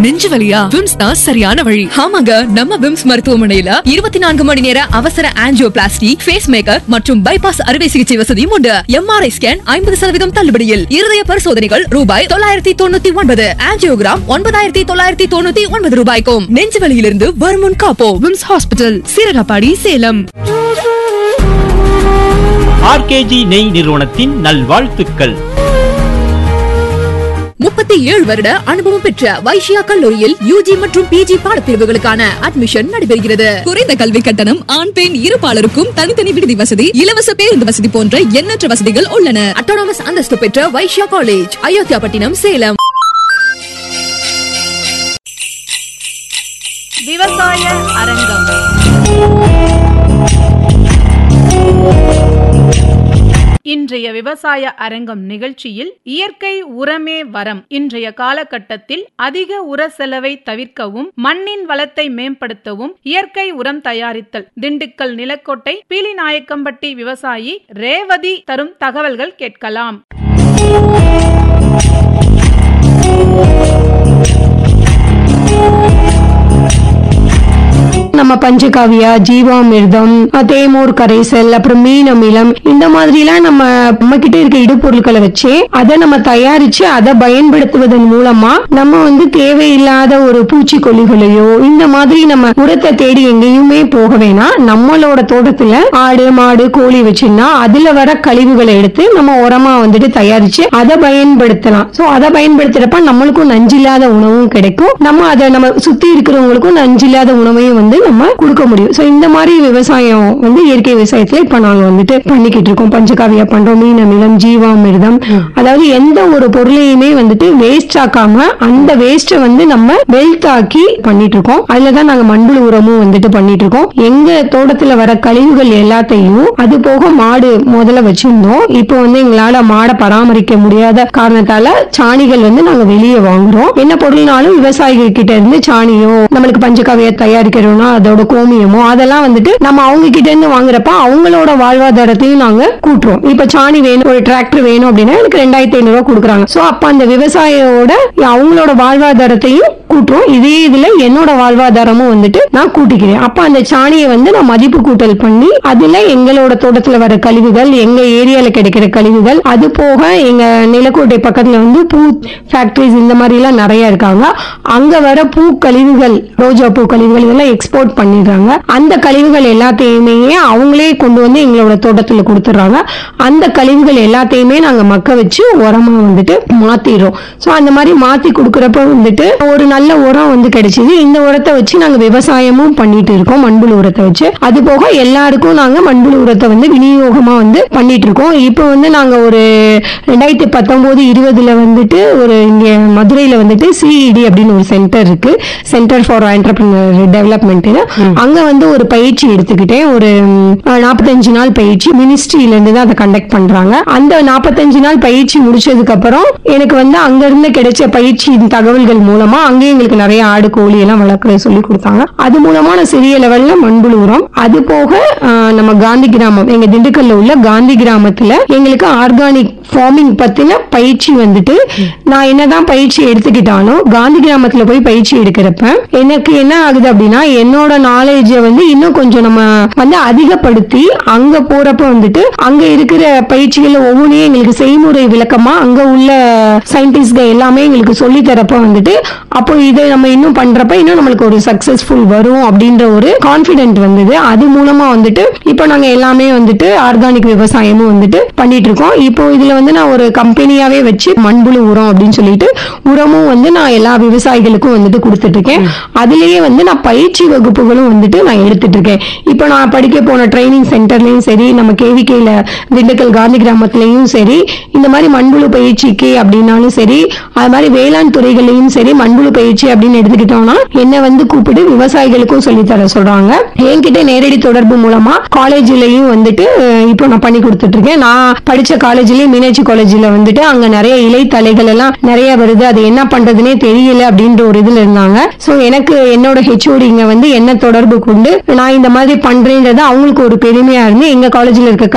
நெஞ்சு வலியா விம்ஸ் தான் சரியான வழி ஆமாங்க நம்ம விம்ஸ் மருத்துவமனையில இருபத்தி நான்கு மணி நேர அவசர ஆஞ்சியோபிளாஸ்டி ஃபேஸ் மேக்கர் மற்றும் பைபாஸ் அறுவை சிகிச்சை வசதியும் உண்டு எம்ஆர்ஐ ஸ்கேன் ஐம்பது சதவீதம் தள்ளுபடியில் இருதய பரிசோதனைகள் ரூபாய் தொள்ளாயிரத்தி தொண்ணூத்தி ஒன்பது ஆஞ்சியோகிராம் ஒன்பதாயிரத்தி தொள்ளாயிரத்தி தொண்ணூத்தி ஒன்பது ரூபாய்க்கும் நெஞ்சு வலியிலிருந்து வருமுன் காப்போ VIMS hospital Seeragapadi Salem RKG நெய் நிறுவனத்தின் நல்வாழ்த்துக்கள் முப்பத்தி ஏழு வருட அனுபவம் பெற்ற வைஷ்யா கல்லூரியில் யூஜி மற்றும் பிஜி பாடப்பிரிவுகளுக்கான அட்மிஷன் நடைபெறுகிறது குறைந்த கல்வி கட்டணம் ஆண் பெண் இருபாலருக்கும் தனித்தனி விடுதி வசதி இலவச பேருந்து வசதி போன்ற எண்ணற்ற வசதிகள் உள்ளன அட்டானமஸ் அந்தஸ்து பெற்ற வைஷ்யா காலேஜ் அயோத்தியாபட்டினம் சேலம் விவசாய அரங்கம் இன்றைய விவசாய அரங்கம் நிகழ்ச்சியில் இயற்கை உரமே வரம் இன்றைய காலகட்டத்தில் அதிக உர செலவை தவிர்க்கவும் மண்ணின் வளத்தை மேம்படுத்தவும் இயற்கை உரம் தயாரித்தல் திண்டுக்கல் நிலக்கோட்டை பீலிநாயக்கம்பட்டி விவசாயி ரேவதி தரும் தகவல்கள் கேட்கலாம் நம்ம பஞ்சகாவியா ஜீவாமிர்தம் தேமூர் கரைசல் அப்புறம் மீன் அமிலம் இந்த மாதிரி எல்லாம் நம்ம நம்ம கிட்ட இருக்க இடுபொருட்களை வச்சு அதை நம்ம தயாரிச்சு அதை பயன்படுத்துவதன் மூலமா நம்ம வந்து தேவையில்லாத ஒரு பூச்சிக்கொல்லிகளையோ இந்த மாதிரி நம்ம உரத்தை தேடி எங்கேயுமே போக வேணாம் நம்மளோட தோட்டத்துல ஆடு மாடு கோழி வச்சிருந்தா அதுல வர கழிவுகளை எடுத்து நம்ம உரமா வந்துட்டு தயாரிச்சு அதை பயன்படுத்தலாம் சோ அதை பயன்படுத்துறப்ப நம்மளுக்கும் நஞ்சில்லாத உணவும் கிடைக்கும் நம்ம அதை நம்ம சுத்தி இருக்கிறவங்களுக்கும் நஞ்சில்லாத உணவையும் வந்து நம்ம கொடுக்க முடியும் சோ இந்த மாதிரி விவசாயம் வந்து இயற்கை விவசாயத்துல இப்ப நாங்க வந்துட்டு பண்ணிக்கிட்டு இருக்கோம் பஞ்சகாவியா பண்றோம் மீன் அமிலம் ஜீவாமிர்தம் அதாவது எந்த ஒரு பொருளையுமே வந்துட்டு வேஸ்ட் ஆக்காம அந்த வேஸ்ட வந்து நம்ம வெல்த் ஆக்கி பண்ணிட்டு இருக்கோம் அதுலதான் நாங்க மண்புழு உரமும் வந்துட்டு பண்ணிட்டு இருக்கோம் எங்க தோட்டத்துல வர கழிவுகள் எல்லாத்தையும் அது போக மாடு முதல்ல வச்சிருந்தோம் இப்போ வந்து எங்களால மாடை பராமரிக்க முடியாத காரணத்தால சாணிகள் வந்து நாங்க வெளியே வாங்குறோம் என்ன பொருள்னாலும் விவசாயிகள் கிட்ட இருந்து சாணியோ நம்மளுக்கு பஞ்சகாவியா தயாரிக்கிறோம்னா அதோட கோமியமோ அதெல்லாம் வந்துட்டு நம்ம அவங்க கிட்ட இருந்து வாங்குறப்ப அவங்களோட வாழ்வாதாரத்தையும் நாங்க கூட்டுறோம் இப்ப சாணி வேணும் ஒரு டிராக்டர் வேணும் அப்படின்னா எனக்கு ரெண்டாயிரத்தி ஐநூறு ரூபாய் கொடுக்குறாங்க சோ அப்ப அந்த விவசாயியோட அவங்களோட வாழ்வாதாரத்தையும் கூட்டுறோம் இதே இதுல என்னோட வாழ்வாதாரமும் வந்துட்டு நான் கூட்டிக்கிறேன் அப்ப அந்த சாணியை வந்து நான் மதிப்பு கூட்டல் பண்ணி அதுல எங்களோட தோட்டத்துல வர கழிவுகள் எங்க ஏரியால கிடைக்கிற கழிவுகள் அது போக எங்க நிலக்கோட்டை பக்கத்துல வந்து பூ ஃபேக்டரிஸ் இந்த மாதிரி எல்லாம் நிறைய இருக்காங்க அங்க வர பூ கழிவுகள் ரோஜா பூ கழிவுகள் இதெல்லாம் எக்ஸ்போர்ட் பண்ணிடுறாங்க அந்த கழிவுகள் எல்லாத்தையுமே அவங்களே கொண்டு வந்து எங்களோட தோட்டத்துல கொடுத்துட்றாங்க அந்த கழிவுகள் எல்லாத்தையுமே நாங்க மக்க வச்சு உரமா வந்துட்டு மாத்திடுறோம் சோ அந்த மாதிரி மாத்தி கொடுக்கறப்ப வந்துட்டு ஒரு நல்ல உரம் வந்து கிடைச்சது இந்த உரத்தை வச்சு நாங்க விவசாயமும் பண்ணிட்டு இருக்கோம் மண்புழு உரத்தை வச்சு அது போக எல்லாருக்கும் நாங்க மண்புழு உரத்தை வந்து விநியோகமா வந்து பண்ணிட்டு இருக்கோம் இப்போ வந்து நாங்க ஒரு ரெண்டாயிரத்தி பத்தொன்பது இருபதுல வந்துட்டு ஒரு இங்க மதுரையில வந்துட்டு சிஇடி அப்படின்னு ஒரு சென்டர் இருக்கு சென்டர் ஃபார் என்டர்பிரினர் டெவலப்மெண்ட் அங்க வந்து ஒரு பயிற்சி எடுத்துக்கிட்டேன் ஒரு நாற்பத்தஞ்சு நாள் பயிற்சி மினிஸ்ட்ரியில இருந்து தான் அதை கண்டக்ட் பண்றாங்க அந்த நாற்பத்தஞ்சு நாள் பயிற்சி முடிச்சதுக்கு அப்புறம் எனக்கு வந்து அங்க இருந்து கிடைச்ச பயிற்சியின் தகவல்கள் மூலமா அங்கேயும் எங்களுக்கு நிறைய ஆடு கோழி எல்லாம் வளர்க்க சொல்லி கொடுத்தாங்க அது மூலமா நான் சிறிய லெவல்ல மண்புழு உரம் அது போக ஆஹ், நம்ம காந்தி கிராமம் எங்க திண்டுக்கல்ல உள்ள காந்தி கிராமத்துல எங்களுக்கு ஆர்கானிக் ஃபார்மிங் பத்தின பயிற்சி வந்துட்டு நான் என்னதான் பயிற்சி எடுத்துக்கிட்டாலும் காந்தி கிராமத்துல போய் பயிற்சி எடுக்கிறப்ப எனக்கு என்ன ஆகுது அப்படின்னா என்னோட நாலேஜை வந்து இன்னும் கொஞ்சம் நம்ம வந்து அதிகப்படுத்தி அங்க போறப்ப வந்துட்டு அங்க இருக்கிற பயிற்சிகள் ஒவ்வொன்றையும் எங்களுக்கு செய்முறை விளக்கமா அங்க உள்ள சயின்டிஸ்ட் எல்லாமே எங்களுக்கு சொல்லி தரப்ப வந்துட்டு அப்போ இதை நம்ம இன்னும் பண்றப்ப இன்னும் நம்மளுக்கு ஒரு சக்சஸ்ஃபுல் வரும் அப்படின்ற ஒரு கான்பிடென்ட் வந்தது அது மூலமா வந்துட்டு இப்போ நாங்க எல்லாமே வந்துட்டு ஆர்கானிக் விவசாயமும் வந்துட்டு பண்ணிட்டு இருக்கோம் இப்போ இதுல வந்து நான் ஒரு கம்பெனியாவே வச்சு மண்புழு உரம் அப்படின்னு சொல்லிட்டு உரமும் வந்து நான் எல்லா விவசாயிகளுக்கும் வந்துட்டு கொடுத்துட்டு இருக்கேன் அதுலயே வந்து நான் பயிற்சி வகுப்புகளும் வந்துட்டு நான் எடுத்துட்டு இருக்கேன் இப்போ நான் படிக்க போன ட்ரைனிங் சென்டர்லயும் சரி நம்ம கேவிகேல திண்டுக்கல் காந்தி கிராமத்துலயும் சரி இந்த மாதிரி மண்புழு பயிற்சிக்கு அப்படின்னாலும் சரி அது மாதிரி வேளாண் துறைகளையும் சரி மண்புழு பயிற்சி அப்படின்னு எடுத்துக்கிட்டோம்னா என்ன வந்து கூப்பிட்டு விவசாயிகளுக்கும் சொல்லி தர சொல்றாங்க என்கிட்ட நேரடி தொடர்பு மூலமா காலேஜ்லயும் வந்துட்டு அஹ், இப்போ நான் பண்ணி கொடுத்துட்டு இருக்கேன் நான் படிச்ச காலேஜ்லயும் மீனாட்சி காலேஜ்ல வந்துட்டு அங்க நிறைய இலை தலைகள் எல்லாம் நிறைய வருது அது என்ன பண்றதுனே தெரியல அப்படின்ற ஒரு இதுல இருந்தாங்க சோ எனக்கு என்னோட ஹெச்ஓடிங்க வந்து என்ன தொடர்பு கொண்டு நான் இந்த மாதிரி பண்றேன்றது அவங்களுக்கு ஒரு பெருமையா இருந்து எங்க காலேஜ்ல இருக்க